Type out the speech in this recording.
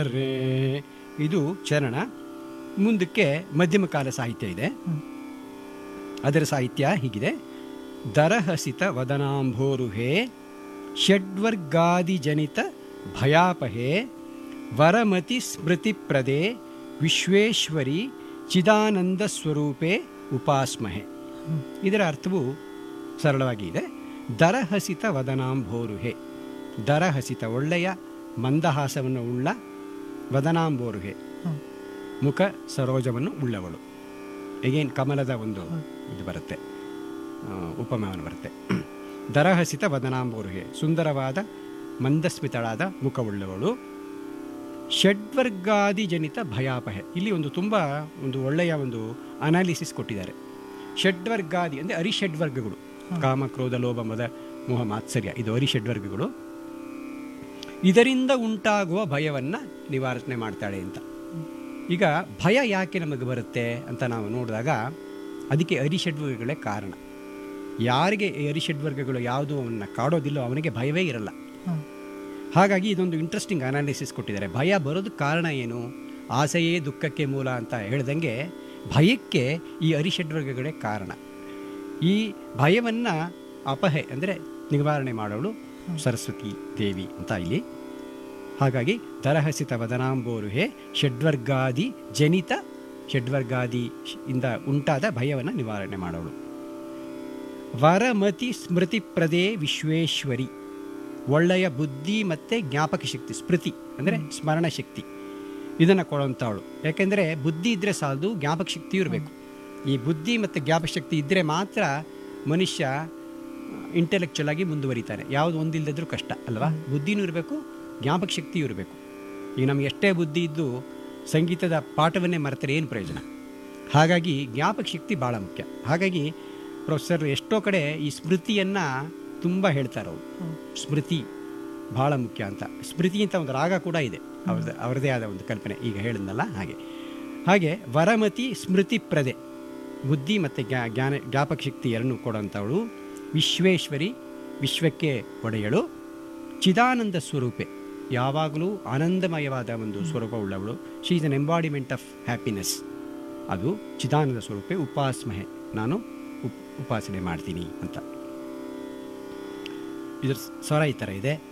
ರೇ ಇದು ಚರಣ ಮುಂದಕ್ಕೆ ಮಧ್ಯಮ ಕಾಲ ಸಾಹಿತ್ಯ ಇದೆ ಅದರ ಸಾಹಿತ್ಯ ಹೀಗಿದೆ ದರಹಸಿತ ವದನಾಂಭೋರುಹೇ ಷಡ್ವರ್ಗಾದಿಜನಿತ ಭಯಾಪಹೇ ವರಮತಿ ಸ್ಮೃತಿಪ್ರದೆ ವಿಶ್ವೇಶ್ವರಿ ಚಿದಾನಂದ ಸ್ವರೂಪೇ ಉಪಾಸ್ಮಹೆ ಇದರ ಅರ್ಥವು ಸರಳವಾಗಿ ಇದೆ ದರಹಸಿತ ವದನಾಂಭೋರುಹೆ ದರಹಸಿತ ಒಳ್ಳೆಯ ಮಂದಹಾಸವನ್ನು ಉಳ್ಳ ವದನಾಂಬೋರುಹೆ ಮುಖ ಸರೋಜವನ್ನು ಉಳ್ಳವಳು ಎಗೇನ್ ಕಮಲದ ಒಂದು ಇದು ಬರುತ್ತೆ ಆ, ಉಪಮಾನ ಬರುತ್ತೆ ದರಹಸಿತ ವದನಾಂಬೋರುಹೆ ಸುಂದರವಾದ ಮಂದಸ್ಮಿತಳಾದ ಮುಖವುಳ್ಳವಳು ಷಡ್ವರ್ಗಾದಿ ಜನಿತ ಭಯಾಪಹೆ ಇಲ್ಲಿ ಒಂದು ತುಂಬ ಒಂದು ಒಳ್ಳೆಯ ಒಂದು ಅನಾಲಿಸಿಸ್ ಕೊಟ್ಟಿದ್ದಾರೆ ಷಡ್ವರ್ಗಾದಿ ಅಂದರೆ ಅರಿಷಡ್ವರ್ಗಗಳು ಕಾಮ ಕ್ರೋಧ ಲೋಭ ಮದ ಮೋಹ ಮಾತ್ಸರ್ಯ ಇದು ಅರಿಷಡ್ವರ್ಗಗಳು ಇದರಿಂದ ಉಂಟಾಗುವ ಭಯವನ್ನು ನಿವಾರಣೆ ಮಾಡ್ತಾಳೆ ಅಂತ ಈಗ ಭಯ ಯಾಕೆ ನಮಗೆ ಬರುತ್ತೆ ಅಂತ ನಾವು ನೋಡಿದಾಗ ಅದಕ್ಕೆ ಅರಿಷಡ್ವರ್ಗಗಳೇ ಕಾರಣ ಯಾರಿಗೆ ಈ ಅರಿಷಡ್ವರ್ಗಗಳು ಯಾವುದು ಅವನ್ನ ಕಾಡೋದಿಲ್ಲೋ ಅವನಿಗೆ ಭಯವೇ ಇರಲ್ಲ ಹಾಗಾಗಿ ಇದೊಂದು ಇಂಟ್ರೆಸ್ಟಿಂಗ್ ಅನಾಲಿಸಿಸ್ ಕೊಟ್ಟಿದ್ದಾರೆ ಭಯ ಬರೋದಕ್ಕೆ ಕಾರಣ ಏನು ಆಸೆಯೇ ದುಃಖಕ್ಕೆ ಮೂಲ ಅಂತ ಹೇಳ್ದಂಗೆ ಭಯಕ್ಕೆ ಈ ಅರಿಷಡ್ವರ್ಗಗಳೇ ಕಾರಣ ಈ ಭಯವನ್ನು ಅಪಹೆ ಅಂದರೆ ನಿವಾರಣೆ ಮಾಡೋಳು ಸರಸ್ವತಿ ದೇವಿ ಅಂತ ಇಲ್ಲಿ ಹಾಗಾಗಿ ದರಹಸಿತ ವದನಾಂಬೋರುಹೆ ಷಡ್ವರ್ಗಾದಿ ಜನಿತ ಷಡ್ವರ್ಗಾದಿ ಶ್- ಇಂದ ಉಂಟಾದ ಭಯವನ್ನು ನಿವಾರಣೆ ಮಾಡೋಳು ವರಮತಿ ಸ್ಮೃತಿ ಪ್ರದೇ ವಿಶ್ವೇಶ್ವರಿ ಒಳ್ಳೆಯ ಬುದ್ಧಿ ಮತ್ತು ಜ್ಞಾಪಕ ಶಕ್ತಿ ಸ್ಮೃತಿ ಅಂದರೆ ಸ್ಮರಣ ಶಕ್ತಿ ಇದನ್ನು ಕೊಡುವಂಥವಳು ಯಾಕೆಂದರೆ ಬುದ್ಧಿ ಇದ್ದರೆ ಸಾಲದು ಜ್ಞಾಪಕ ಶಕ್ತಿ ಇರಬೇಕು ಈ ಬುದ್ಧಿ ಮತ್ತು ಜ್ಞಾಪಕ ಶಕ್ತಿ ಇದ್ದರೆ ಮಾತ್ರ ಮನುಷ್ಯ ಇಂಟೆಲೆಕ್ಚುಯಲ್ ಆಗಿ ಮುಂದುವರಿತಾನೆ ಯಾವುದು ಒಂದಿಲ್ಲದಿದ್ರೂ ಕಷ್ಟ ಅಲ್ವಾ ಬುದ್ಧಿನೂ ಇರಬೇಕು ಜ್ಞಾಪಕ ಶಕ್ತಿಯೂ ಇರಬೇಕು ಈಗ ನಮ್ಗೆ ಎಷ್ಟೇ ಬುದ್ಧಿ ಇದ್ದು ಸಂಗೀತದ ಪಾಠವನ್ನೇ ಮರೆತರೆ ಏನು ಪ್ರಯೋಜನ ಹಾಗಾಗಿ ಜ್ಞಾಪಕ ಶಕ್ತಿ ಭಾಳ ಮುಖ್ಯ ಹಾಗಾಗಿ ಪ್ರೊಫೆಸರ್ ಎಷ್ಟೋ ಕಡೆ ಈ ಸ್ಮೃತಿಯನ್ನು ತುಂಬ ಹೇಳ್ತಾರೆ ಅವರು ಸ್ಮೃತಿ ಭಾಳ ಮುಖ್ಯ ಅಂತ ಸ್ಮೃತಿ ಅಂತ ಒಂದು ರಾಗ ಕೂಡ ಇದೆ ಅವ್ರದ್ದು ಅವರದೇ ಆದ ಒಂದು ಕಲ್ಪನೆ ಈಗ ಹೇಳಿದ್ನಲ್ಲ ಹಾಗೆ ಹಾಗೆ ವರಮತಿ ಸ್ಮೃತಿ ಪ್ರದೆ ಬುದ್ಧಿ ಮತ್ತು ಜ್ಞಾ ಜ್ಞಾನ ಜ್ಞಾಪಕ ಶಕ್ತಿ ಎರಡನ್ನೂ ಕೊಡೋಂಥವಳು ವಿಶ್ವೇಶ್ವರಿ ವಿಶ್ವಕ್ಕೆ ಒಡೆಯಳು ಚಿದಾನಂದ ಸ್ವರೂಪೆ ಯಾವಾಗಲೂ ಆನಂದಮಯವಾದ ಒಂದು ಸ್ವರೂಪವುಳ್ಳವಳು she is an embodiment of happiness ಅದು ಚಿದಾನಂದ ಸ್ವರೂಪೆ ಉಪಾಸ್ಮಹೆ ನಾನು ಉಪ್ ಉಪಾಸನೆ ಮಾಡ್ತೀನಿ ಅಂತ ಇದ್ರ ಸ್ವರ ಈ ಥರ ಇದೆ